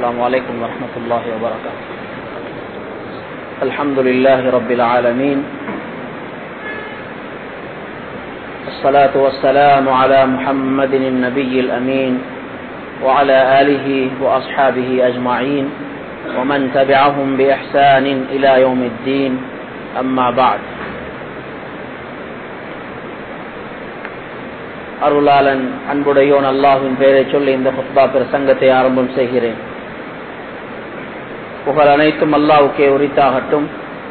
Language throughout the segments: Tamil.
السلام عليكم ورحمة الله وبركاته الحمد لله رب العالمين الصلاة والسلام على محمد النبي الأمين وعلى آله وأصحابه أجمعين ومن تبعهم بإحسان إلى يوم الدين أما بعد அருளாளன் அன்புடையோன் அல்லாஹின் பெயரை சொல்லி இந்த ஹுத்பா பிரசங்கத்தை ஆரம்பம் செய்கிறேன் புகழ் அனைத்தும் அல்லாவுக்கே உரித்தாகட்டும்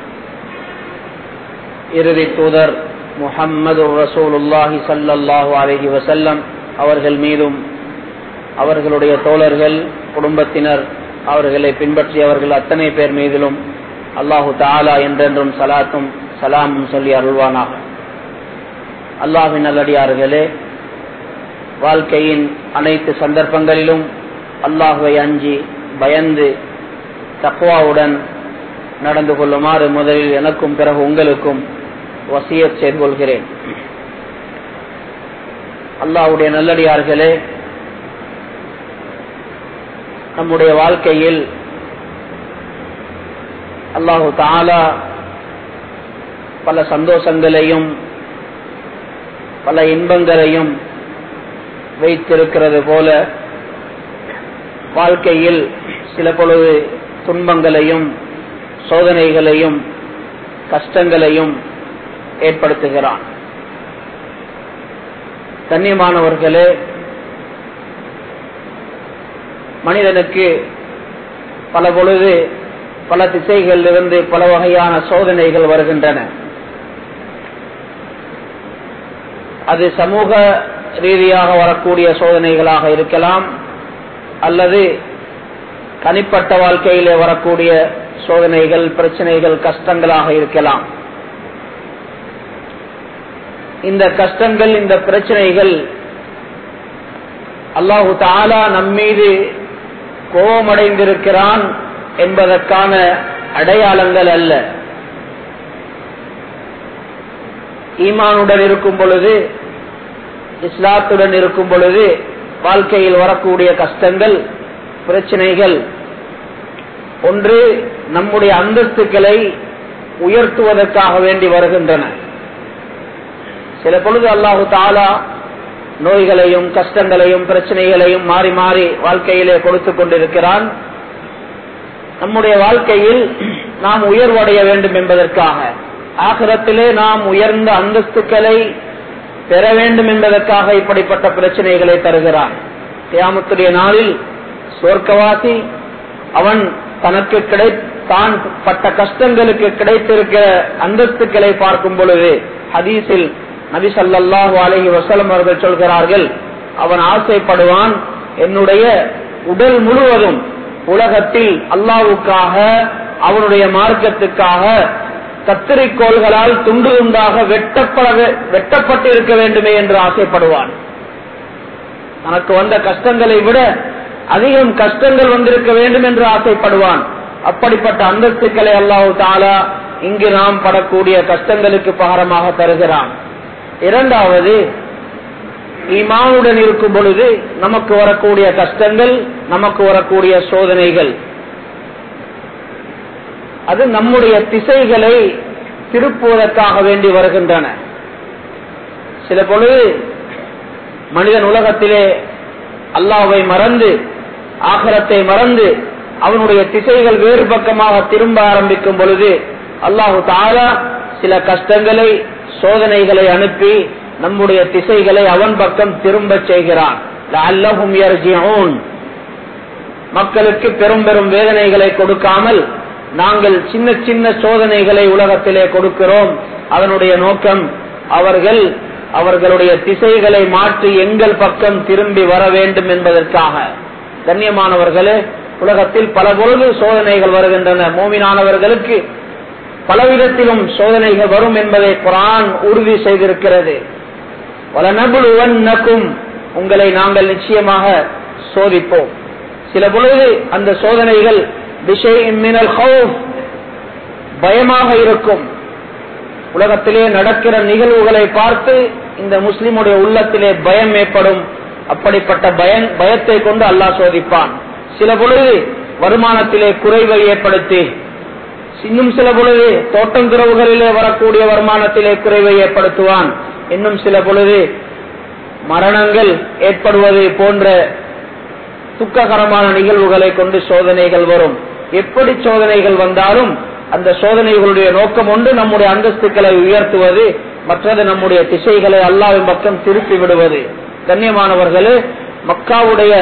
இறுதி தூதர் முஹம்மது ரசூலுல்லாஹி சல்லல்லாஹு அலஹி வசல்லம் அவர்கள் மீதும் அவர்களுடைய தோழர்கள் குடும்பத்தினர் அவர்களை பின்பற்றியவர்கள் அத்தனை பேர் மீதிலும் அல்லாஹு தாலா என்றென்றும் சலாத்தும் சலாமும் சொல்லி அருள்வானாக அல்லாஹின் நல்லடியார்களே வாழ்க்கையின் அனைத்து சந்தர்ப்பங்களிலும் அல்லாஹுவை அஞ்சி பயந்து தக்குவாவுடன் நடந்து கொள்ளுமாறு முதலில் எனக்கும் பிறகு உங்களுக்கும் வசியத் செய்து கொள்கிறேன் அல்லாஹுடைய நல்லடியார்களே நம்முடைய வாழ்க்கையில் அல்லாஹு தாலா பல சந்தோஷங்களையும் பல இன்பங்களையும் வைத்திருக்கிறது போல வாழ்க்கையில் சில பொழுது துன்பங்களையும் சோதனைகளையும் கஷ்டங்களையும் ஏற்படுத்துகிறான் கண்ணியமானவர்களே மனிதனுக்கு பல பொழுது பல திசைகளிலிருந்து பல வகையான சோதனைகள் வருகின்றன அது சமூக ரீதியாக வரக்கூடிய சோதனைகளாக இருக்கலாம் அல்லது தனிப்பட்ட வாழ்க்கையிலே வரக்கூடிய சோதனைகள் பிரச்சனைகள் கஷ்டங்களாக இருக்கலாம் இந்த கஷ்டங்கள் இந்த பிரச்சனைகள் அல்லாஹு தாலா நம்மீது கோபமடைந்திருக்கிறான் என்பதற்கான அடையாளங்கள் அல்ல ஈமானுடன் இருக்கும் பொழுது இஸ்லாத்துடன் இருக்கும் பொழுது வாழ்க்கையில் வரக்கூடிய கஷ்டங்கள் பிரச்சனைகள் ஒன்று நம்முடைய அந்தஸ்துக்களை உயர்த்துவதற்காக வேண்டி வருகின்றன சில பொழுது அல்லாஹு தாலா நோய்களையும் கஷ்டங்களையும் பிரச்சனைகளையும் மாறி மாறி வாழ்க்கையிலே கொடுத்து கொண்டிருக்கிறான் நம்முடைய வாழ்க்கையில் நாம் உயர்வடைய வேண்டும் என்பதற்காக ஆகிரத்திலே நாம் உயர்ந்த அந்தஸ்துக்களை பெற வேண்டும் என்பதற்காக இப்படிப்பட்ட பிரச்சனைகளை தருகிறான் தியாமத்துடைய நாளில் சொர்க்கவாசி அவன் தனக்கு கிடை தான் பட்ட கஷ்டங்களுக்கு கிடைத்திருக்கிற அந்தஸ்துக்களை பார்க்கும் பொழுது ஹதீஸில் நபி சல்லாஹூ அலஹி வசலம் அவர்கள் சொல்கிறார்கள் அவன் ஆசைப்படுவான் என்னுடைய உடல் முழுவதும் உலகத்தில் அல்லாவுக்காக அவனுடைய மார்க்கத்துக்காக கத்திரிக்கோள்களால் துண்டு துண்டாக வெட்டப்பட வெட்டப்பட்டு இருக்க வேண்டுமே என்று ஆசைப்படுவான் தனக்கு வந்த கஷ்டங்களை விட அதிகம் கஷ்டங்கள் வந்திருக்க வேண்டும் என்று ஆசைப்படுவான் அப்படிப்பட்ட அந்தஸ்துக்களை அல்லாஹு தாலா இங்கு நாம் படக்கூடிய கஷ்டங்களுக்கு பகரமாக தருகிறான் இரண்டாவது ஈமானுடன் இருக்கும் பொழுது நமக்கு வரக்கூடிய கஷ்டங்கள் நமக்கு வரக்கூடிய சோதனைகள் அது நம்முடைய திசைகளை திருப்புவதற்காக வேண்டி வருகின்றன சில பொழுது மனிதன் உலகத்திலே அல்லாவை மறந்து ஆகரத்தை மறந்து அவனுடைய திசைகள் வேறு பக்கமாக திரும்ப ஆரம்பிக்கும் பொழுது அல்லாஹு தாரா சில கஷ்டங்களை சோதனைகளை அனுப்பி நம்முடைய திசைகளை அவன் பக்கம் திரும்ப செய்கிறான் மக்களுக்கு பெரும் பெரும் வேதனைகளை கொடுக்காமல் நாங்கள் சின்ன சின்ன சோதனைகளை உலகத்திலே கொடுக்கிறோம் அதனுடைய நோக்கம் அவர்கள் அவர்களுடைய திசைகளை மாற்றி எங்கள் பக்கம் திரும்பி வர வேண்டும் என்பதற்காக கண்ணியமானவர்களே உலகத்தில் பல பொழுது சோதனைகள் வருகின்றன மோமினானவர்களுக்கு பலவிதத்திலும் சோதனைகள் வரும் என்பதை குரான் உறுதி செய்திருக்கிறது வலநபுலுவன்னக்கும் உங்களை நாங்கள் நிச்சயமாக சோதிப்போம் சில பொழுது அந்த சோதனைகள் பயமாக இருக்கும் உலகத்திலே நடக்கிற நிகழ்வுகளை பார்த்து இந்த முஸ்லிமுடைய உள்ளத்திலே பயம் ஏற்படும் அப்படிப்பட்ட பயன் பயத்தை கொண்டு அல்லாஹ் சோதிப்பான் சில பொழுது வருமானத்திலே குறைவை ஏற்படுத்தி இன்னும் சில பொழுது தோட்டங்குறவுகளிலே வரக்கூடிய வருமானத்திலே குறைவை ஏற்படுத்துவான் இன்னும் சில பொழுது மரணங்கள் ஏற்படுவது போன்ற துக்ககரமான நிகழ்வுகளை கொண்டு சோதனைகள் வரும் எப்படி சோதனைகள் வந்தாலும் அந்த சோதனைகளுடைய நோக்கம் ஒன்று நம்முடைய அந்தஸ்துக்களை உயர்த்துவது மற்றது நம்முடைய திசைகளை அல்லாவின் பக்கம் திருப்பி விடுவது கண்ணியமானவர்களே மக்காவுடைய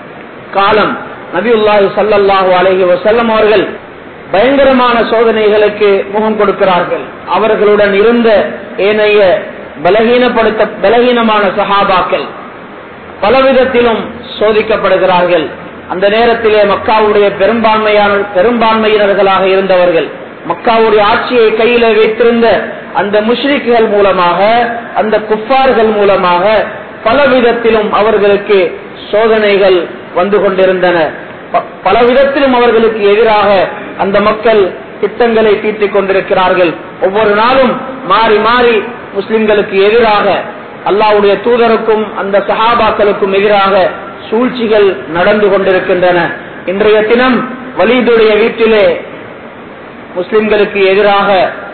காலம் நபியுல்லாஹி சல்லல்லாஹு அலஹி வசல்லம் அவர்கள் பயங்கரமான சோதனைகளுக்கு முகம் கொடுக்கிறார்கள் அவர்களுடன் இருந்த ஏனைய பலகீனப்படுத்த பலகீனமான சஹாபாக்கள் பலவிதத்திலும் சோதிக்கப்படுகிறார்கள் அந்த நேரத்திலே மக்காவுடைய பெரும்பான்மையான பெரும்பான்மையினர்களாக இருந்தவர்கள் மக்காவுடைய ஆட்சியை கையில வைத்திருந்த அந்த முஷ்ரிக்குகள் மூலமாக அந்த குஃபார்கள் மூலமாக பல விதத்திலும் அவர்களுக்கு சோதனைகள் வந்து கொண்டிருந்தன பல விதத்திலும் அவர்களுக்கு எதிராக அந்த மக்கள் திட்டங்களை தீட்டிக் கொண்டிருக்கிறார்கள் ஒவ்வொரு நாளும் மாறி மாறி முஸ்லிம்களுக்கு எதிராக அல்லாவுடைய தூதருக்கும் அந்த சஹாபாக்களுக்கும் எதிராக சூழ்ச்சிகள் நடந்து கொண்டிருக்கின்றன இன்றைய தினம் வலீதுடைய வீட்டிலே முஸ்லிம்களுக்கு எதிராக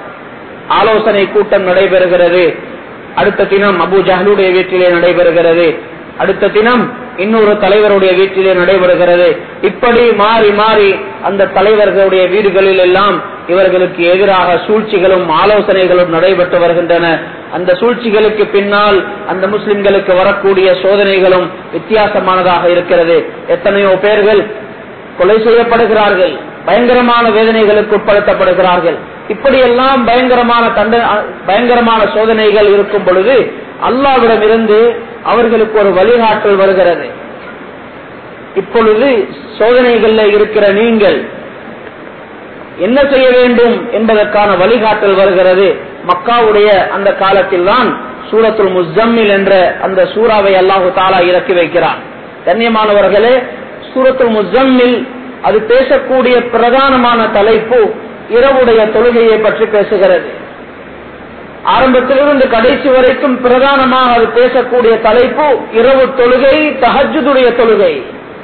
ஆலோசனை கூட்டம் நடைபெறுகிறது அடுத்த தினம் அபு ஜஹலுடைய வீட்டிலே நடைபெறுகிறது அடுத்த தினம் இன்னொரு தலைவருடைய வீட்டிலே நடைபெறுகிறது இப்படி மாறி மாறி அந்த தலைவர்களுடைய வீடுகளில் எல்லாம் இவர்களுக்கு எதிராக சூழ்ச்சிகளும் ஆலோசனைகளும் நடைபெற்று வருகின்றன அந்த சூழ்ச்சிகளுக்கு பின்னால் அந்த முஸ்லிம்களுக்கு வரக்கூடிய சோதனைகளும் வித்தியாசமானதாக இருக்கிறது எத்தனையோ பேர்கள் கொலை செய்யப்படுகிறார்கள் பயங்கரமான வேதனைகளுக்கு உட்படுத்தப்படுகிறார்கள் இப்படியெல்லாம் பயங்கரமான தண்ட பயங்கரமான சோதனைகள் இருக்கும் பொழுது அல்லாவிடமிருந்து அவர்களுக்கு ஒரு வழிகாட்டல் வருகிறது இப்பொழுது சோதனைகள்ல இருக்கிற நீங்கள் என்ன செய்ய வேண்டும் என்பதற்கான வழிகாட்டல் வருகிறது மக்காவுடைய அந்த காலத்தில் தான் சூரத்துல் முஸ்தம்மில் என்ற அந்த சூறாவை அல்லாஹு தாலா இறக்கி வைக்கிறான் கண்ணியமானவர்களே சூரத்துல் முஸ்தம்மில் அது பேசக்கூடிய பிரதானமான தலைப்பு இரவுடைய தொழுகையை பற்றி பேசுகிறது ஆரம்பத்திலிருந்து கடைசி வரைக்கும் பிரதானமாக அது பேசக்கூடிய தலைப்பு இரவு தொழுகை தஹஜுடைய தொழுகை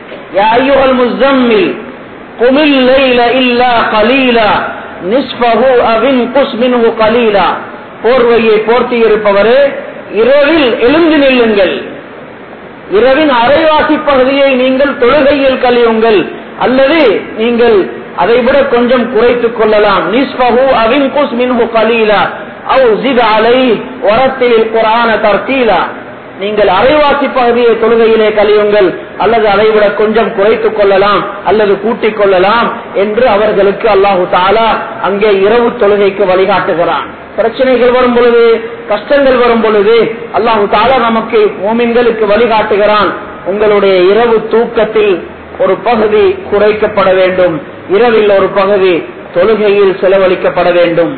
முஸ்தம்மில் குமில் லைல இல்லா கலீலா நிஸ்பஹு அவின் குஸ் மின்ஹு கலீலா போர்வையை போர்த்தி இருப்பவரே இரவில் எழுந்து நில்லுங்கள் இரவின் அரைவாசி பகுதியை நீங்கள் தொழுகையில் கழியுங்கள் அல்லது நீங்கள் அதை விட கொஞ்சம் குறைத்துக் கொள்ளலாம் நிஸ்பஹு அவின் குஸ் மின்ஹு கலீலா அவு ஜித் அலை ஒரத்தில் குரான தர்த்தீலா நீங்கள் அரைவாசி பகுதியை தொழுகையிலே கழியுங்கள் அல்லது அதைவிட கொஞ்சம் குறைத்துக் கொள்ளலாம் அல்லது கூட்டிக் கொள்ளலாம் என்று அவர்களுக்கு அல்லாஹு தாலா அங்கே இரவு தொழுகைக்கு வழிகாட்டுகிறான் பிரச்சனைகள் வரும் பொழுது கஷ்டங்கள் வரும் பொழுது அல்லாஹு தாலா நமக்கு மோமின்களுக்கு வழிகாட்டுகிறான் உங்களுடைய இரவு தூக்கத்தில் ஒரு பகுதி குறைக்கப்பட வேண்டும் இரவில் ஒரு பகுதி தொழுகையில் செலவழிக்கப்பட வேண்டும்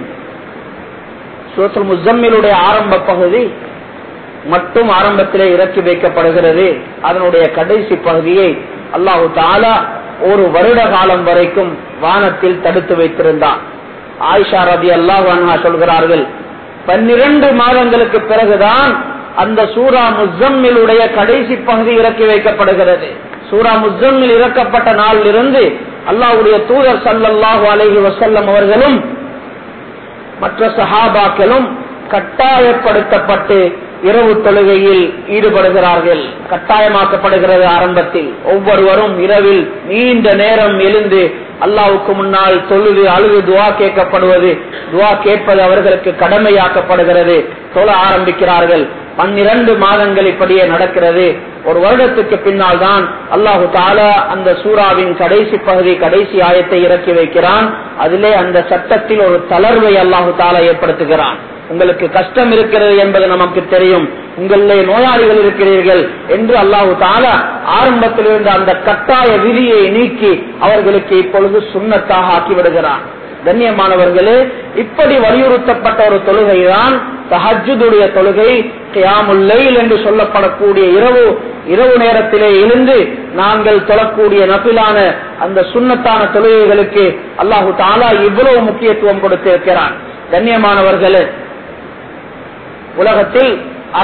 சூசல் முசம்மிலுடைய ஆரம்ப பகுதி மட்டும் ஆரம்பத்திலே இறக்கி வைக்கப்படுகிறது அதனுடைய கடைசி பகுதியை அல்லாஹு தாலா ஒரு வருட காலம் வரைக்கும் வானத்தில் தடுத்து வைத்திருந்தான் ஆயிஷா ரபி அல்லாஹ் சொல்கிறார்கள் பன்னிரண்டு மாதங்களுக்கு பிறகுதான் அந்த சூரா முசம்மிலுடைய கடைசி பகுதி இறக்கி வைக்கப்படுகிறது சூரா முசம்மில் இறக்கப்பட்ட நாளிலிருந்து அல்லாஹுடைய தூதர் சல்லல்லாஹு அலஹி வசல்லம் அவர்களும் மற்ற சஹாபாக்களும் கட்டாயப்படுத்தப்பட்டு இரவு தொழுகையில் ஈடுபடுகிறார்கள் கட்டாயமாக்கப்படுகிறது ஆரம்பத்தில் ஒவ்வொருவரும் இரவில் நீண்ட நேரம் எழுந்து அல்லாவுக்கு முன்னால் தொழுது அழுது துவா கேட்கப்படுவது துவா கேட்பது அவர்களுக்கு கடமையாக்கப்படுகிறது தொழ ஆரம்பிக்கிறார்கள் பன்னிரண்டு மாதங்கள் இப்படியே நடக்கிறது ஒரு வருடத்துக்கு பின்னால் தான் அல்லாஹு தாலா அந்த சூறாவின் கடைசி பகுதி கடைசி ஆயத்தை இறக்கி வைக்கிறான் அதிலே அந்த சட்டத்தில் ஒரு தளர்வை அல்லாஹு தாலா ஏற்படுத்துகிறான் உங்களுக்கு கஷ்டம் இருக்கிறது என்பது நமக்கு தெரியும் உங்களிலே நோயாளிகள் இருக்கிறீர்கள் என்று அல்லாஹு தாலா ஆரம்பத்தில் இருந்த அந்த கட்டாய விதியை நீக்கி அவர்களுக்கு இப்பொழுது சுண்ணத்தாக ஆக்கி விடுகிறான் கண்ணியமானவர்களே இப்படி வலியுறுத்தப்பட்ட ஒரு தொழுகைதான் தஹஜுடைய தொழுகை கியாமுல்லைல் என்று சொல்லப்படக்கூடிய இரவு இரவு நேரத்திலே எழுந்து நாங்கள் தொழக்கூடிய நபிலான அந்த சுண்ணத்தான தொழுகைகளுக்கு அல்லாஹு தாலா இவ்வளவு முக்கியத்துவம் கொடுத்திருக்கிறான் கண்ணியமானவர்களே உலகத்தில்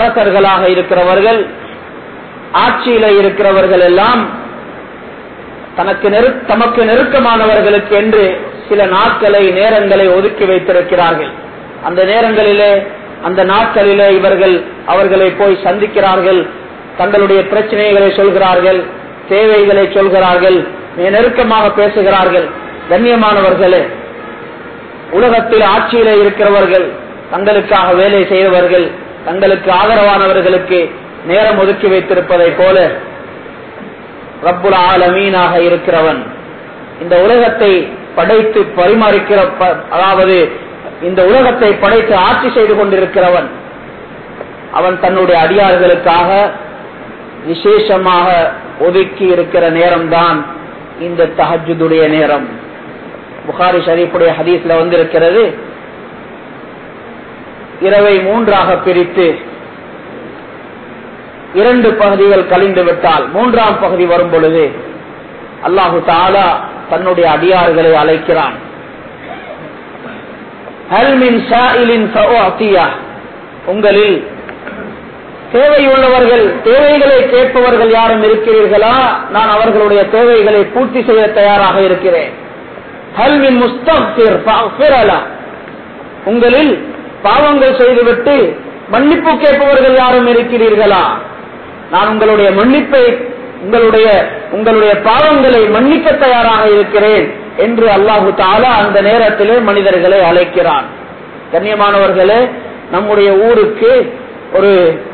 அரசர்களாக இருக்கிறவர்கள் ஆட்சியில இருக்கிறவர்கள் எல்லாம் தனக்கு நெரு தமக்கு நெருக்கமானவர்களுக்கு என்று சில நாட்களை நேரங்களை ஒதுக்கி வைத்திருக்கிறார்கள் அந்த நேரங்களிலே அந்த நாட்களிலே இவர்கள் அவர்களை போய் சந்திக்கிறார்கள் தங்களுடைய பிரச்சனைகளை சொல்கிறார்கள் தேவைகளை சொல்கிறார்கள் மிக நெருக்கமாக பேசுகிறார்கள் கண்ணியமானவர்களே உலகத்தில் ஆட்சியில இருக்கிறவர்கள் தங்களுக்காக வேலை செய்தவர்கள் தங்களுக்கு ஆதரவானவர்களுக்கு நேரம் ஒதுக்கி வைத்திருப்பதை போல ரப்புல் ஆலமீனாக இருக்கிறவன் இந்த உலகத்தை படைத்து பரிமாறிக்கிற ப- அதாவது இந்த உலகத்தை படைத்து ஆட்சி செய்து கொண்டிருக்கிறவன் அவன் தன்னுடைய அடியார்களுக்காக விசேஷமாக ஒதுக்கி இருக்கிற நேரம்தான் இந்த தஹஜுடைய நேரம் புகாரி ஷரீஃபுடைய ஹதீஸ்ல வந்திருக்கிறது இரவை மூன்றாக பிரித்து இரண்டு பகுதிகள் கழிந்து விட்டால் மூன்றாம் பகுதி வரும் பொழுது அல்லாஹு தாலா தன்னுடைய அடியார்களை அழைக்கிறான் ஹல் மின் சாயிலின் ஃபஅஅதியா. உங்களில் தேவையுள்ளவர்கள் தேவைகளை கேட்பவர்கள் யாரும் இருக்கிறீர்களா நான் அவர்களுடைய தேவைகளை பூர்த்தி செய்ய தயாராக இருக்கிறேன் ஹல் மின் முஸ்தக்பிர் ஃபஅஃபிர லஹ். உங்களில் பாவங்கள் செய்துவிட்டு மன்னிப்பு கேட்பவர்கள் யாரும் இருக்கிறீர்களா நான் உங்களுடைய மன்னிப்பை உங்களுடைய உங்களுடைய பாவங்களை மன்னிக்க தயாராக இருக்கிறேன் என்று அல்லாஹு தாலா அந்த நேரத்திலே மனிதர்களை அழைக்கிறான் கண்ணியமானவர்களே நம்முடைய ஊருக்கு ஒரு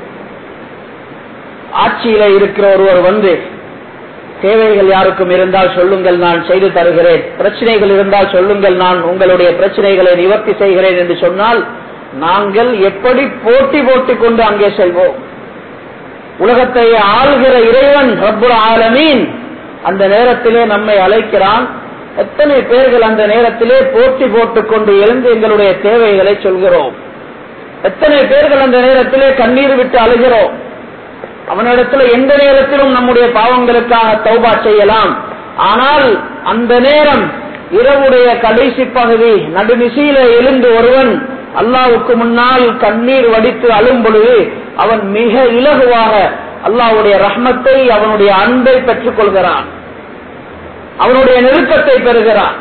ஆட்சியில இருக்கிற ஒருவர் வந்து தேவைகள் யாருக்கும் இருந்தால் சொல்லுங்கள் நான் செய்து தருகிறேன் பிரச்சனைகள் இருந்தால் சொல்லுங்கள் நான் உங்களுடைய பிரச்சனைகளை நிவர்த்தி செய்கிறேன் என்று சொன்னால் நாங்கள் எப்படி போட்டி போட்டுக் கொண்டு அங்கே செல்வோம் உலகத்தை ஆள்கிற இறைவன் ரப்புல் ஆலமீன் அந்த நேரத்திலே நம்மை அழைக்கிறான் எத்தனை பேர்கள் அந்த நேரத்திலே போட்டி போட்டுக் கொண்டு எழுந்து எங்களுடைய தேவைகளை சொல்கிறோம் எத்தனை பேர்கள் அந்த நேரத்திலே கண்ணீர் விட்டு அழுகிறோம் அவனிடத்தில் எந்த நேரத்திலும் நம்முடைய பாவங்களுக்காக தௌபா செய்யலாம் ஆனால் அந்த நேரம் இரவுடைய கடைசி பகுதி நடுநிசையில எழுந்து ஒருவன் அல்லாவுக்கு முன்னால் கண்ணீர் வடித்து அழும் பொழுது அவன் மிக இலகுவாக அல்லாவுடைய ரஹ்மத்தை அவனுடைய அன்பை பெற்றுக் கொள்கிறான் அவனுடைய நெருக்கத்தை பெறுகிறான்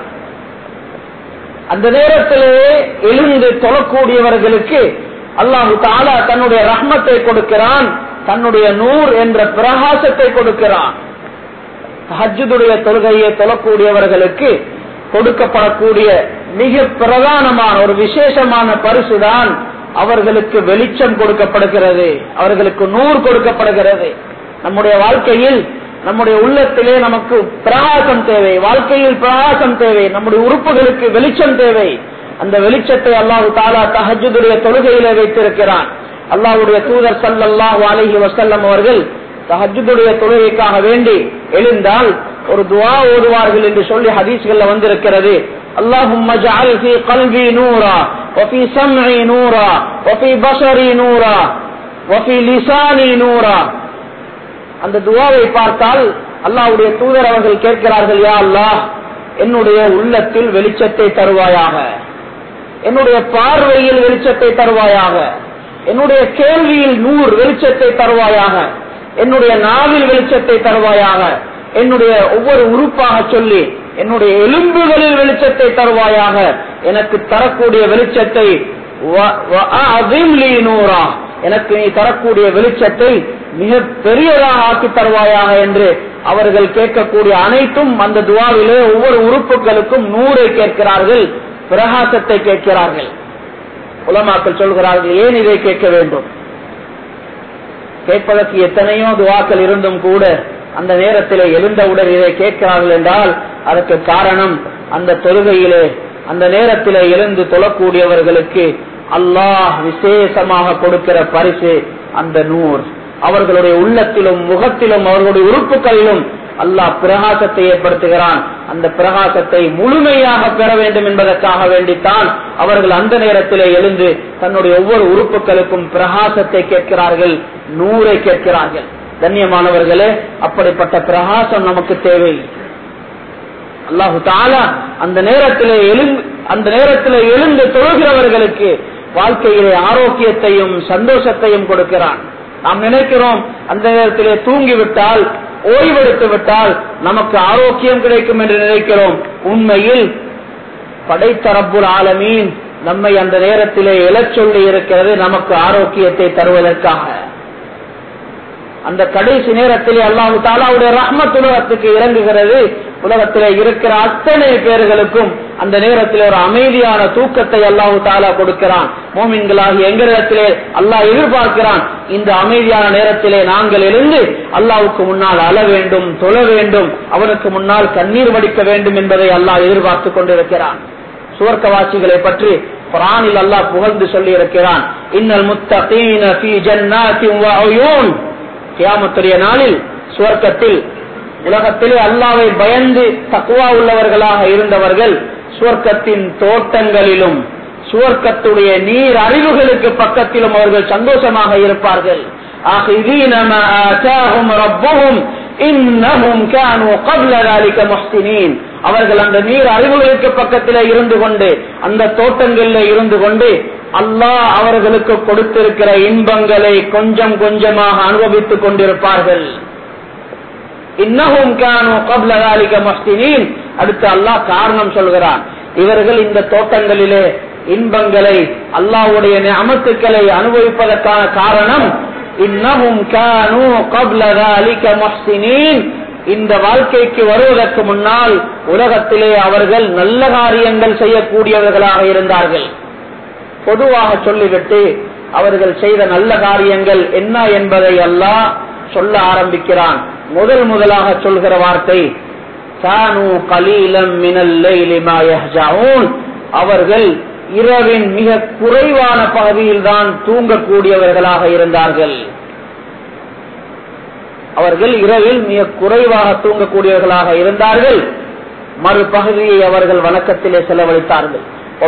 அந்த நேரத்திலே எழுந்து தொழக்கூடியவர்களுக்கு அல்லாஹு தாலா தன்னுடைய ரஹ்மத்தை கொடுக்கிறான் தன்னுடைய நூர் என்ற பிரகாசத்தை கொடுக்கிறான் ஹஜ்ஜுடைய தொழுகையை தொழக்கூடியவர்களுக்கு கொடுக்கப்படக்கூடிய மிக பிரதானமான ஒரு விசேஷமான பரிசுதான் அவர்களுக்கு வெளிச்சம் கொடுக்கப்படுகிறது அவர்களுக்கு நூறு கொடுக்கப்படுகிறது நம்முடைய வாழ்க்கையில் நம்முடைய உள்ளத்திலே நமக்கு பிரகாசம் தேவை வாழ்க்கையில் பிரகாசம் தேவை நம்முடைய உறுப்புகளுக்கு வெளிச்சம் தேவை அந்த வெளிச்சத்தை அல்லாஹு தாலா தஹஜுடைய தொழுகையிலே வைத்திருக்கிறான் அல்லாஹ்வுடைய தூதர் ஸல்லல்லாஹு அலைஹி வஸல்லம் அவர்கள் தஹஜுடைய தொழுகைக்காக வேண்டி எழுந்தால் ஒரு துவா ஓதுவார்கள் என்று சொல்லி ஹதீஸ்கள்ல வந்திருக்கிறது اللهم اجعل في قلبي نورا وفي سمعي نورا وفي بصري نورا وفي لساني نورا அந்த துவாவை பார்த்தால் அல்லாஹ்வுடைய தூதர் அவர்கள் கேட்கிறார்கள் யா அல்லாஹ் என்னுடைய உள்ளத்தில் வெளிச்சத்தை தருவாயாக என்னுடைய பார்வையில் வெளிச்சத்தை தருவாயாக என்னுடைய கேள்வியில் நூறு வெளிச்சத்தை தருவாயாக என்னுடைய நாவில் வெளிச்சத்தை தருவாயாக என்னுடைய ஒவ்வொரு உறுப்பாக சொல்லி என்னுடைய எலும்புகளில் வெளிச்சத்தை தருவாயாக எனக்கு தரக்கூடிய வெளிச்சத்தை வ- வ- அஅதிம் லீ நூரா. எனக்கு நீ தரக்கூடிய வெளிச்சத்தை மிக பெரியதாக ஆக்கி தருவாயாக என்று அவர்கள் கேட்கக்கூடிய அனைத்தும் அந்த துவாவிலே ஒவ்வொரு உறுப்புகளுக்கும் நூறை கேட்கிறார்கள் பிரகாசத்தை கேட்கிறார்கள் உலமாக்கள் சொல்கிறார்கள் ஏன் இதை கேட்க வேண்டும் கேட்பதற்கு எத்தனையோ துவாக்கள் இருந்தும் கூட அந்த நேரத்திலே எழுந்தவுடன் இதை கேட்கிறார்கள் என்றால் அதற்கு காரணம் அந்த தொழுகையிலே அந்த நேரத்திலே எழுந்து தொழக்கூடியவர்களுக்கு அல்லாஹ் விசேஷமாக கொடுக்கிற பரிசு அந்த நூர் அவர்களுடைய உள்ளத்திலும் முகத்திலும் அவர்களுடைய உறுப்புகளிலும் அல்லாஹ் பிரகாசத்தை ஏற்படுத்துகிறான் அந்த பிரகாசத்தை முழுமையாக பெற வேண்டும் என்பதற்காக வேண்டித்தான் அவர்கள் அந்த நேரத்திலே எழுந்து தன்னுடைய ஒவ்வொரு உறுப்புகளுக்கும் பிரகாசத்தை கேட்கிறார்கள் நூரை கேட்கிறார்கள் கண்ணியமானவர்களே அப்படிப்பட்ட பிரகாசம் நமக்கு தேவை அல்லாஹு தாலா அந்த நேரத்திலே எழுந்து அந்த நேரத்திலே எழுந்து தொழுகிறவர்களுக்கு வாழ்க்கையிலே ஆரோக்கியத்தையும் சந்தோஷத்தையும் கொடுக்கிறான் நாம் நினைக்கிறோம் அந்த நேரத்திலே தூங்கிவிட்டால் ஓய்வெடுத்து விட்டால் நமக்கு ஆரோக்கியம் கிடைக்கும் என்று நினைக்கிறோம் உண்மையில் படைத்த ரப்புல் ஆலமீன் நம்மை அந்த நேரத்திலே எழச் சொல்லி இருக்கிறது நமக்கு ஆரோக்கியத்தை தருவதற்காக அந்த கடைசி நேரத்திலே அல்லாஹு தாலாவுடைய ரஹ்மத் உலகத்துக்கு இறங்குகிறது உலகத்திலே இருக்கிற அத்தனை பேர்களுக்கும் அந்த நேரத்தில் ஒரு அமைதியான தூக்கத்தை அல்லாஹு தாலா கொடுக்கிறான் மோமின்களாகி எங்களிடத்திலே அல்லாஹ் எதிர்பார்க்கிறான் இந்த அமைதியான நேரத்திலே நாங்கள் எழுந்து அல்லாவுக்கு முன்னால் அழ வேண்டும் தொழ வேண்டும் அவனுக்கு முன்னால் கண்ணீர் வடிக்க வேண்டும் என்பதை அல்லாஹ் எதிர்பார்த்து கொண்டிருக்கிறான் சுவர்க்கவாசிகளை பற்றி குரானில் அல்லாஹ் புகழ்ந்து சொல்லி இருக்கிறான் இன்னல் முத்தகீன ஃபீ ஜன்னாத்தின் வ உயூன் கியாமத்துடைய நாளில் சுவர்க்கத்தில் உலகத்திலே அல்லாவை பயந்து தக்குவா உள்ளவர்களாக இருந்தவர்கள் சுவர்க்கத்தின் தோட்டங்களிலும் சுவர்க்கத்துடைய நீர் அறிவுகளுக்கு பக்கத்திலும் அவர்கள் சந்தோஷமாக இருப்பார்கள் آخذين ما آتاهم ربهم إنهم كانوا قبل ذلك محسنين அவர்கள் அந்த நீர் அறிவுகளுக்கு பக்கத்தில் இருந்து கொண்டு அந்த தோட்டங்களில் இருந்து கொண்டு அல்லாஹ் அவர்களுக்கு கொடுத்திருக்கிற இன்பங்களை கொஞ்சம் கொஞ்சமாக அனுபவித்துக் கொண்டிருப்பார்கள் இன்னமும் கானு கப்லகாலிக மஸ்தினீன் அடுத்து அல்லாஹ் காரணம் சொல்கிறான் இவர்கள் இந்த தோட்டங்களிலே இன்பங்களை அல்லாஹ்வுடைய அமத்துக்களை அனுபவிப்பதற்கான காரணம் இன்னமும் கானு கப்லகாலிக மஸ்தினீன் இந்த வாழ்க்கைக்கு வருவதற்கு முன்னால் உலகத்திலே அவர்கள் நல்ல காரியங்கள் செய்யக்கூடியவர்களாக இருந்தார்கள் பொதுவாக சொல்லிவிட்டு அவர்கள் செய்த நல்ல காரியங்கள் என்ன என்பதை அல்லாஹ் சொல்ல ஆரம்பிக்கிறான் முதல் முதலாக சொல்கிற வார்த்தை கானு கலீலம் மினல் லைலி மா யஹ்ஜஊன் அவர்கள் இரவின் மிக குறைவான பகுதியில் தான் தூங்கக்கூடியவர்களாக இருந்தார்கள் அவர்கள் இரவில் மிக குறைவாக தூங்கக்கூடியவர்களாக இருந்தார்கள் மறுபகுதியை அவர்கள் வணக்கத்திலே செலவழித்தார்கள்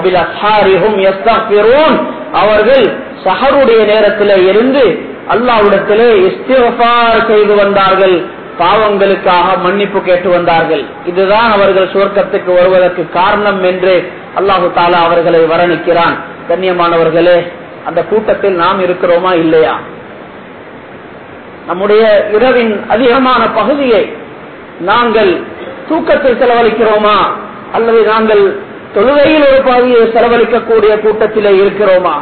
அவர்கள் சஹருடைய நேரத்திலே இருந்து அல்லாவிடத்திலே இஸ்திஃபார் செய்து வந்தார்கள் பாவங்களுக்காக மன்னிப்பு கேட்டு வந்தார்கள் இதுதான் அவர்கள் சுவர்க்கத்துக்கு வருவதற்கு காரணம் என்று அல்லாஹு தாலா அவர்களை வர்ணிக்கிறான் கண்ணியமானவர்களே அந்த கூட்டத்தில் நாம் இருக்கிறோமா இல்லையா நம்முடைய இரவின் அதிகமான பகுதியை நாங்கள் தூக்கத்தில் செலவழிக்கிறோமா அல்லது நாங்கள் தொழுகையில் ஒரு பகுதியை செலவழிக்கக்கூடிய கூட்டத்திலே இருக்கிறோமா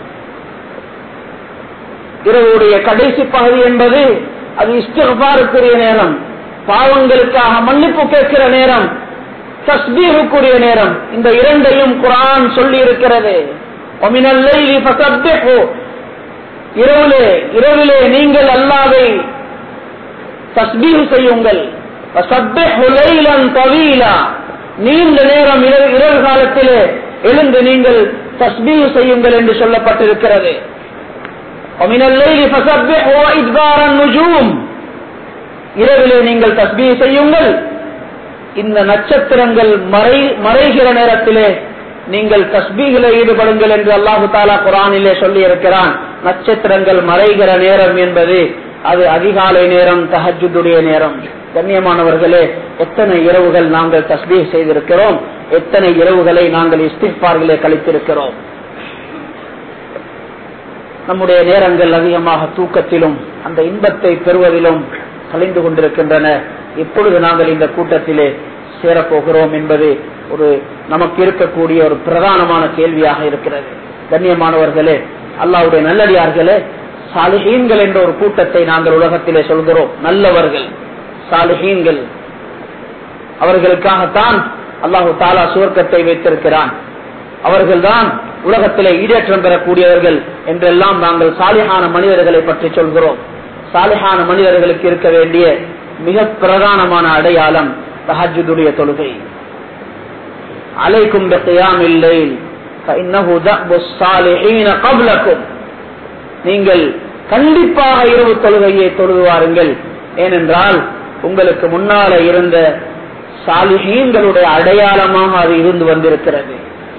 இரவுடைய கடைசி பகுதி என்பது அது இஷ்டபாருக்குரிய நேரம் பாவங்களுக்காக மன்னிப்பு கேட்கிற நேரம் தஸ்பீகுக்குரிய நேரம் இந்த இரண்டையும் குரான் சொல்லி இருக்கிறது இரவிலே இரவிலே நீங்கள் அல்லாவை தஸ்பீஹ் செய்யுங்கள் நீண்ட நேரம் இரவு காலத்திலே எழுந்து நீங்கள் தஸ்பீஹ் செய்யுங்கள் என்று சொல்லப்பட்டிருக்கிறது இரவிலே நீங்கள் தஸ்பீ செய்யுங்கள் இந்த நட்சத்திரங்கள் மறை மறைகிற நேரத்திலே நீங்கள் தஸ்பீகில ஈடுபடுங்கள் என்று அல்லாஹு தாலா குரானிலே சொல்லி இருக்கிறான் நட்சத்திரங்கள் மறைகிற நேரம் என்பது அது அதிகாலை நேரம் தஹஜுடைய நேரம் கண்ணியமானவர்களே எத்தனை இரவுகள் நாங்கள் தஸ்பீ செய்திருக்கிறோம் எத்தனை இரவுகளை நாங்கள் இஸ்திஃபார்களே கழித்திருக்கிறோம் நம்முடைய நேரங்கள் அதிகமாக தூக்கத்திலும் அந்த இன்பத்தை பெறுவதிலும் கலைந்து கொண்டிருக்கின்றன எப்பொழுது நாங்கள் இந்த கூட்டத்திலே சேரப்போகிறோம் என்பது ஒரு நமக்கு இருக்கக்கூடிய ஒரு பிரதானமான கேள்வியாக இருக்கிறது கண்ணியமானவர்களே அல்லாவுடைய நல்லடியார்களே சாலிஹீன்கள் என்ற ஒரு கூட்டத்தை நாங்கள் உலகத்திலே சொல்கிறோம் நல்லவர்கள் சாலிஹீன்கள் அவர்களுக்காகத்தான் அல்லாஹு தாலா சுவர்க்கத்தை வைத்திருக்கிறான் அவர்கள்தான் உலகத்திலே ஈடேற்றம் பெறக்கூடியவர்கள் என்றெல்லாம் நாங்கள் சாலிஹான மனிதர்களை பற்றி சொல்கிறோம் சாலிஹான மனிதர்களுக்கு இருக்க வேண்டிய மிக பிரதானமான அடையாளம் தஹஜுடைய தொழுகை அலைக்கும் இல்லை நீங்கள் கண்டிப்பாக இரவு தொழுகையை தொழுவாருங்கள் ஏனென்றால் உங்களுக்கு முன்னால இருந்த சாலிஹீன்களுடைய அடையாளமாக அது இருந்து வந்திருக்கிறது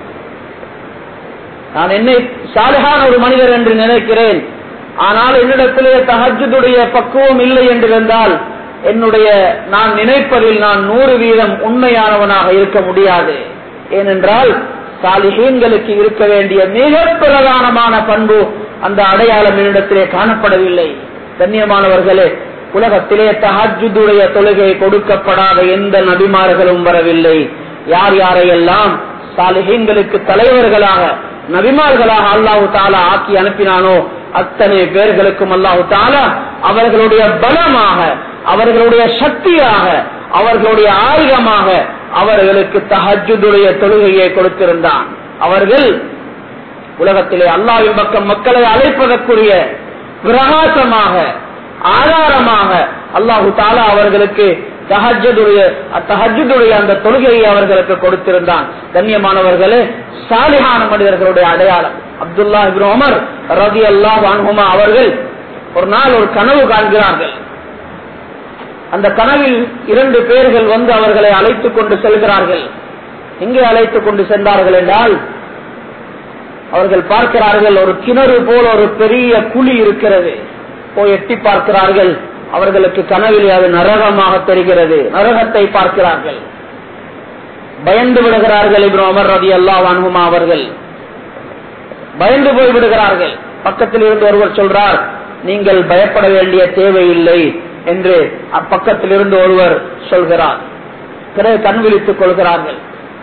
நான் என்னை சாலிஹான ஒரு மனிதர் என்று நினைக்கிறேன் ஆனால் என்னிடத்திலே தஹஜுடைய பக்குவம் இல்லை என்றிருந்தால் என்னுடைய நான் நினைப்பதில் நான் நூறு வீதம் உண்மையானவனாக இருக்க முடியாது ஏனென்றால் சாலிஹீன்களுக்கு இருக்க வேண்டிய மிக பிரதானமான பண்பு அந்த அடையாளம் என்னிடத்திலே காணப்படவில்லை கண்ணியமானவர்களே உலகத்திலே தஹஜுடைய தொழுகை கொடுக்கப்படாத எந்த நபிமார்களும் வரவில்லை யார் யாரையெல்லாம் சாலிஹீன்களுக்கு தலைவர்களாக நபிமார்களாக அல்லாஹு தாலா ஆக்கி அனுப்பினானோ அத்தனை பேர்களுக்கும் அல்லாஹு தாலா அவர்களுடைய பலமாக அவர்களுடைய சக்தியாக அவர்களுடைய ஆயுதமாக அவர்களுக்கு தஹஜுடைய தொழுகையை கொடுத்திருந்தான் அவர்கள் உலகத்திலே அல்லாவின் பக்கம் மக்களை அழைப்பதற்குரிய பிரகாசமாக ஆதாரமாக அல்லாஹு தாலா அவர்களுக்கு தஹஜுடைய தஹஜுடைய அந்த தொழுகையை அவர்களுக்கு கொடுத்திருந்தான் கண்ணியமானவர்களே சாலிஹான மனிதர்களுடைய அடையாளம் அப்துல்லா இப்னு உமர் ரதி அல்லாஹ் அன்ஹுமா அவர்கள் ஒரு நாள் ஒரு கனவு காண்கிறார்கள் அந்த கனவில் இரண்டு பேர்கள் வந்து அவர்களை அழைத்துக் கொண்டு செல்கிறார்கள் எங்கே அழைத்துக் கொண்டு சென்றார்கள் என்றால் அவர்கள் பார்க்கிறார்கள் ஒரு கிணறு போல ஒரு பெரிய குழி இருக்கிறது போய் எட்டி பார்க்கிறார்கள் அவர்களுக்கு கனவில் அது நரகமாக தெரிகிறது நரகத்தை பார்க்கிறார்கள் பயந்து விடுகிறார்கள் இப்ரோ அமர் ரதி அல்லா வான்ஹுமா அவர்கள் பயந்து போய் விடுகிறார்கள் பக்கத்தில் இருந்து ஒருவர் சொல்றார் நீங்கள் பயப்பட வேண்டிய தேவையில்லை என்று அப்பக்கத்தில் இருந்து ஒருவர் சொல்கிறார் பிறகு கண் விழித்துக் கொள்கிறார்கள்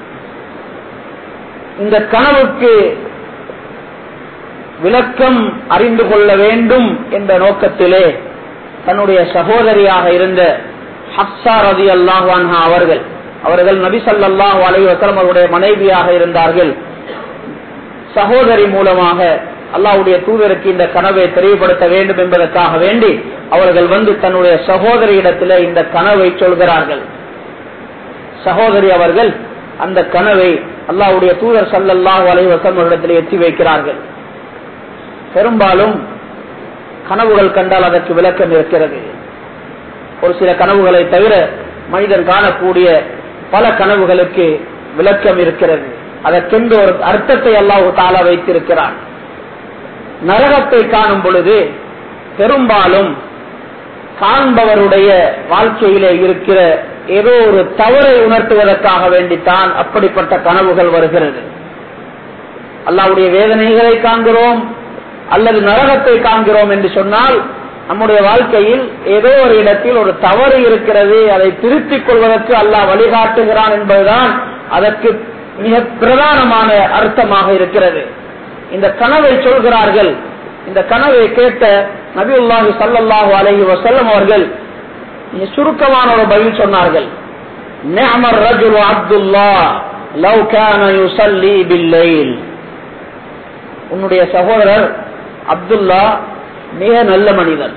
இந்த கனவுக்கு விளக்கம் அறிந்து கொள்ள வேண்டும் என்ற நோக்கத்திலே தன்னுடைய சகோதரியாக இருந்த ஹப்சா ரதி அல்லாஹான்ஹா அவர்கள் அவர்கள் நபி சல்லாஹ் அலைவசலம் அவருடைய மனைவியாக இருந்தார்கள் சகோதரி மூலமாக அல்லாவுடைய தூதருக்கு இந்த கனவை தெளிவுபடுத்த வேண்டும் என்பதற்காக வேண்டி அவர்கள் வந்து தன்னுடைய சகோதரியிடத்தில் இந்த கனவை சொல்கிறார்கள் சகோதரி அவர்கள் அந்த கனவை அல்லாவுடைய தூதர் சல்லல்லாஹ் அலைவசம் அவரிடத்தில் எத்தி வைக்கிறார்கள் பெரும்பாலும் கனவுகள் கண்டால் அதற்கு விளக்கம் இருக்கிறது ஒரு சில கனவுகளை தவிர மனிதன் காணக்கூடிய பல கனவுகளுக்கு விளக்கம் இருக்கிறது அதற்கென்று ஒரு அர்த்தத்தை அல்லாஹு தாலா வைத்திருக்கிறான் நரகத்தை காணும் பொழுது பெரும்பாலும் காண்பவருடைய வாழ்க்கையிலே இருக்கிற ஏதோ ஒரு தவறை உணர்த்துவதற்காக வேண்டித்தான் அப்படிப்பட்ட கனவுகள் வருகிறது அல்லாவுடைய வேதனைகளை காண்கிறோம் அல்லது நரகத்தை காண்கிறோம் என்று சொன்னால் நம்முடைய வாழ்க்கையில் ஏதோ ஒரு இடத்தில் ஒரு தவறு இருக்கிறது அதை திருத்திக் கொள்வதற்கு அல்லாஹ் வழிகாட்டுகிறான் என்பதுதான் அதற்கு மிக பிரதானமான அர்த்தமாக இருக்கிறது இந்த கனவை சொல்கிறார்கள் இந்த கனவை கேட்ட நபியுல்லாஹி சல்லாஹூ அலஹி வசல்லம் அவர்கள் மிக சுருக்கமான ஒரு பதில் சொன்னார்கள் நிஅமர் ரஜுல் அப்துல்லா லவ் கான யுஸல்லி பில்லைல் உன்னுடைய சகோதரர் அப்துல்லா மிக நல்ல மனிதர்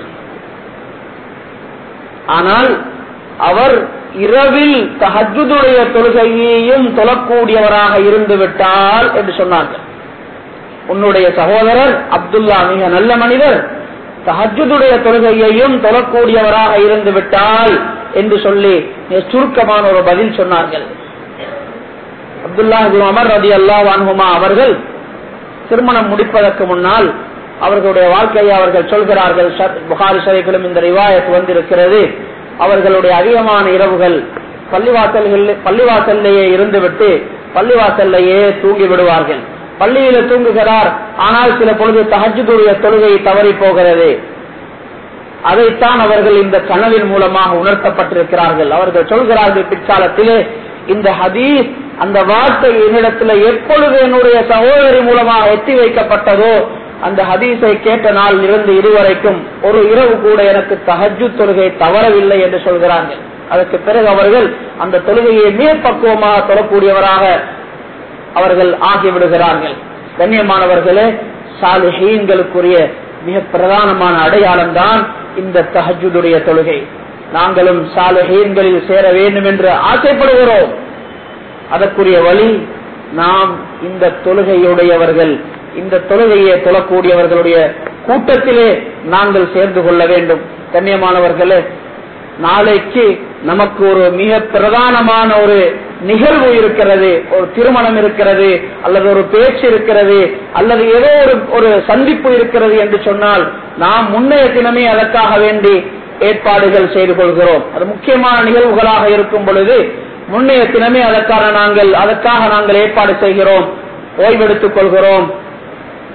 ஆனால் அவர் இரவில் தஹஜுடைய தொழுகையையும் தொழக்கூடியவராக இருந்து விட்டால் என்று சொன்னார்கள் உன்னுடைய சகோதரர் அப்துல்லா மிக நல்ல மனிதர் தஹஜுடைய தொழுகையையும் தொழக்கூடியவராக இருந்து விட்டால் என்று சொல்லி சுருக்கமான ஒரு பதில் சொன்னார்கள் அப்துல்லா அமர் ரதி அல்லா வான்ஹுமா அவர்கள் திருமணம் முடிப்பதற்கு முன்னால் அவர்களுடைய வாழ்க்கையை அவர்கள் சொல்கிறார்கள் புகாரி ஷரீஃபிலும் இந்த ரிவாயத் வந்திருக்கிறது அவர்களுடைய அதிகமான இரவுகள் பள்ளிவாசல்கள் பள்ளிவாசல்லையே இருந்துவிட்டு பள்ளிவாசல்லையே தூங்கி விடுவார்கள் பள்ளியில தூங்குகிறார் ஆனால் சில பொழுது தஹஜுடைய தொழுகை தவறி போகிறது அதைத்தான் அவர்கள் இந்த கனவின் மூலமாக உணர்த்தப்பட்டிருக்கிறார்கள் அவர்கள் சொல்கிறார்கள் பிற்காலத்திலே இந்த ஹதீஸ் அந்த வார்த்தை என்னிடத்துல எப்பொழுது என்னுடைய சகோதரி மூலமாக எத்தி வைக்கப்பட்டதோ அந்த ஹதீஸை கேட்ட நாள் இருந்து இதுவரைக்கும் ஒரு இரவு கூட எனக்கு தஹஜு தொழுகை தவறவில்லை என்று சொல்கிறார்கள் அதற்கு பிறகு அவர்கள் அந்த தொழுகையை மேற்பக்குவமாக தொழக்கூடியவராக அவர்கள் ஆகிவிடுகிறார்கள் கண்ணியமானவர்களே சாலிஹீன்களுக்குரிய மிக பிரதானமான அடையாளம் தான் இந்த தஹஜுடைய தொழுகை நாங்களும் சாலிஹீன்களில் சேர வேண்டும் என்று ஆசைப்படுகிறோம் அதற்குரிய வழி நாம் இந்த தொழுகையுடையவர்கள் இந்த தொழுகையை தொழக்கூடியவர்களுடைய கூட்டத்திலே நாங்கள் சேர்ந்து கொள்ள வேண்டும் கண்ணியமானவர்களே நாளைக்கு நமக்கு ஒரு மிக பிரதானமான ஒரு நிகழ்வு இருக்கிறது ஒரு திருமணம் இருக்கிறது அல்லது ஒரு பேச்சு இருக்கிறது அல்லது ஏதோ ஒரு ஒரு சந்திப்பு இருக்கிறது என்று சொன்னால் நாம் முன்னைய தினமே அதற்காக வேண்டி ஏற்பாடுகள் செய்து கொள்கிறோம் அது முக்கியமான நிகழ்வுகளாக இருக்கும் பொழுது முன்னைய தினமே அதற்கான நாங்கள் அதற்காக நாங்கள் ஏற்பாடு செய்கிறோம் ஓய்வெடுத்துக் கொள்கிறோம்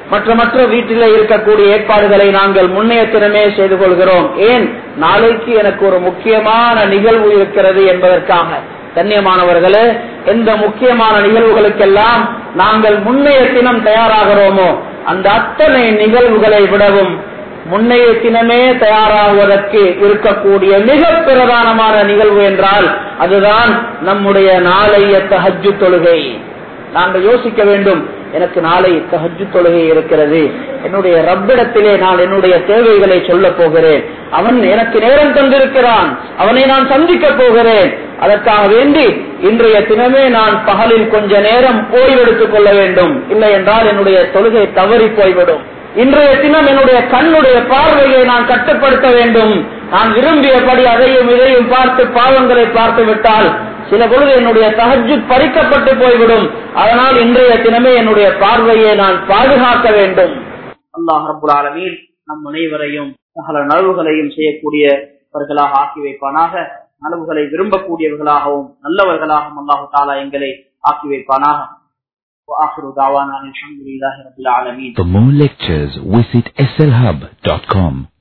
மற்ற மற்ற வீட்டிலே இருக்கக்கூடிய ஏற்பாடுகளை நாங்கள் முன்னைய தினமே செய்து கொள்கிறோம் ஏன் நாளைக்கு எனக்கு ஒரு முக்கியமான நிகழ்வு இருக்கிறது என்பதற்காக கண்ணியமானவர்களே எந்த முக்கியமான நிகழ்வுகளுக்கெல்லாம் நாங்கள் முன்னைய தினம் தயாராகிறோமோ அந்த அத்தனை நிகழ்வுகளை விடவும் முன்னைய தினமே தயாராகுவதற்கு இருக்கக்கூடிய மிக பிரதானமான நிகழ்வு என்றால் அதுதான் நம்முடைய நாளைய தஹஜ்ஜு தொழுகை நாங்கள் யோசிக்க வேண்டும் எனக்கு நாளை தஹஜ்ஜு தொழுகை இருக்கிறது என்னுடைய ரப்பிடத்திலே நான் என்னுடைய தேவைகளை சொல்ல போகிறேன் அவன் எனக்கு நேரம் தந்திருக்கிறான் அவனை நான் சந்திக்க போகிறேன் அதற்காக வேண்டி இன்றைய தினமே நான் பகலில் கொஞ்ச நேரம் ஓய்வெடுத்துக் கொள்ள வேண்டும் இல்லை என்றால் என்னுடைய தொழுகை தவறி போய்விடும் இன்றைய தினம் என்னுடைய கண்ணுடைய பார்வையை நான் கட்டுப்படுத்த வேண்டும் நான் விரும்பியபடி அதையும் இதையும் பார்த்து பாவங்களை பார்த்து விட்டால் சில பொழுது என்னுடைய தகஜு பறிக்கப்பட்டு போய்விடும் அதனால் இன்றைய தினமே என்னுடைய பார்வையை நான் பாதுகாக்க வேண்டும் அல்லாஹ் ரபுல் ஆலமீன் நம் அனைவரையும் சகல நலவுகளையும் செய்யக்கூடியவர்களாக ஆக்கி வைப்பானாக நலவுகளை விரும்பக்கூடியவர்களாகவும் நல்லவர்களாகவும் அல்லாஹு தாலா எங்களை ஆக்கி வைப்பானாக وآخر دعوانا الحمد لله رب العالمين For more lectures, visit slhub.com.